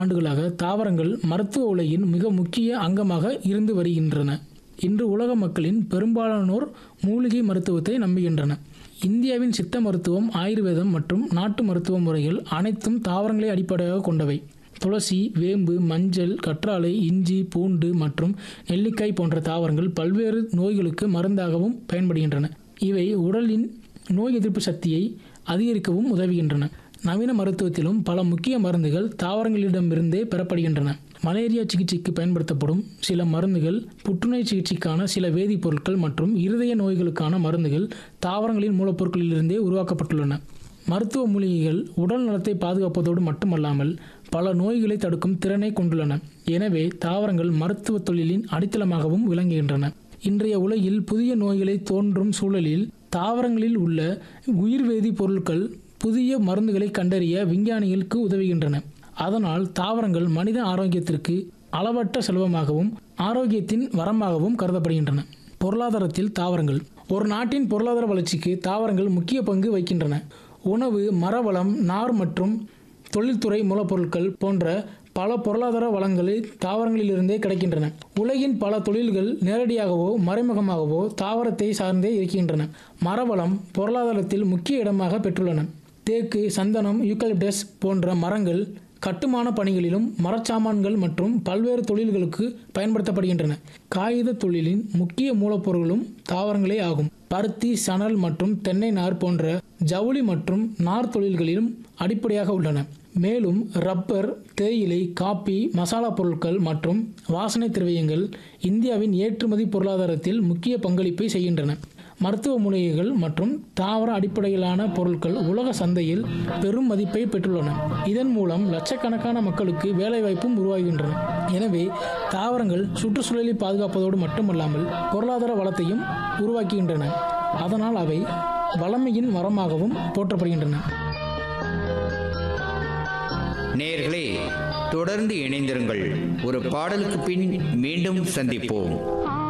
ஆண்டுகளாக தாவரங்கள் மருத்துவ உலகின் மிக முக்கிய அங்கமாக இருந்து வருகின்றன இன்று உலக மக்களின் பெரும்பாலானோர் மூலிகை மருத்துவத்தை நம்புகின்றன இந்தியாவின் சித்த மருத்துவம் ஆயுர்வேதம் மற்றும் நாட்டு மருத்துவ முறைகள் அனைத்தும் தாவரங்களை அடிப்படையாக கொண்டவை துளசி வேம்பு மஞ்சள் கற்றாழை இஞ்சி பூண்டு மற்றும் நெல்லிக்காய் போன்ற தாவரங்கள் பல்வேறு நோய்களுக்கு மருந்தாகவும் பயன்படுகின்றன இவை உடலின் நோய் எதிர்ப்பு சக்தியை அதிகரிக்கவும் உதவுகின்றன நவீன மருத்துவத்திலும் பல முக்கிய மருந்துகள் தாவரங்களிடமிருந்தே பெறப்படுகின்றன மலேரியா சிகிச்சைக்கு பயன்படுத்தப்படும் சில மருந்துகள் புற்றுநோய் சிகிச்சைக்கான சில வேதிப்பொருட்கள் மற்றும் இருதய நோய்களுக்கான மருந்துகள் தாவரங்களின் மூலப்பொருட்களிலிருந்தே உருவாக்கப்பட்டுள்ளன மருத்துவ மூலிகைகள் உடல் நலத்தை பாதுகாப்பதோடு மட்டுமல்லாமல் பல நோய்களை தடுக்கும் திறனை கொண்டுள்ளன எனவே தாவரங்கள் மருத்துவ தொழிலின் அடித்தளமாகவும் விளங்குகின்றன இன்றைய உலகில் புதிய நோய்களை தோன்றும் சூழலில் தாவரங்களில் உள்ள உயிர்வேதி பொருட்கள் புதிய மருந்துகளை கண்டறிய விஞ்ஞானிகளுக்கு உதவுகின்றன அதனால் தாவரங்கள் மனித ஆரோக்கியத்திற்கு அளவற்ற செல்வமாகவும் ஆரோக்கியத்தின் வரமாகவும் கருதப்படுகின்றன பொருளாதாரத்தில் தாவரங்கள் ஒரு நாட்டின் பொருளாதார வளர்ச்சிக்கு தாவரங்கள் முக்கிய பங்கு வகிக்கின்றன உணவு மரவளம் நார் மற்றும் தொழில்துறை மூலப்பொருட்கள் போன்ற பல பொருளாதார வளங்கள் தாவரங்களிலிருந்தே கிடைக்கின்றன உலகின் பல தொழில்கள் நேரடியாகவோ மறைமுகமாகவோ தாவரத்தை சார்ந்தே இருக்கின்றன மரவளம் பொருளாதாரத்தில் முக்கிய இடமாக பெற்றுள்ளன தேக்கு சந்தனம் யூக்கலிப்டஸ் போன்ற மரங்கள் கட்டுமான பணிகளிலும் மரச்சாமான்கள் மற்றும் பல்வேறு தொழில்களுக்கு பயன்படுத்தப்படுகின்றன காகித தொழிலின் முக்கிய மூலப்பொருளும் தாவரங்களே ஆகும் பருத்தி சணல் மற்றும் தென்னை நார் போன்ற ஜவுளி மற்றும் நார் தொழில்களிலும் அடிப்படையாக உள்ளன மேலும் ரப்பர் தேயிலை காப்பி மசாலா பொருட்கள் மற்றும் வாசனை திரவியங்கள் இந்தியாவின் ஏற்றுமதி பொருளாதாரத்தில் முக்கிய பங்களிப்பை செய்கின்றன மருத்துவ மூலிகைகள் மற்றும் தாவர அடிப்படையிலான பொருட்கள் உலக சந்தையில் பெரும் மதிப்பை பெற்றுள்ளன இதன் மூலம் லட்சக்கணக்கான மக்களுக்கு வேலைவாய்ப்பும் உருவாகின்றன எனவே தாவரங்கள் சுற்றுச்சூழலை பாதுகாப்பதோடு மட்டுமல்லாமல் பொருளாதார வளத்தையும் உருவாக்குகின்றன அதனால் அவை வளமையின் வரமாகவும் போற்றப்படுகின்றன நேர்களே தொடர்ந்து இணைந்திருங்கள் ஒரு பாடலுக்கு பின் மீண்டும் சந்திப்போம்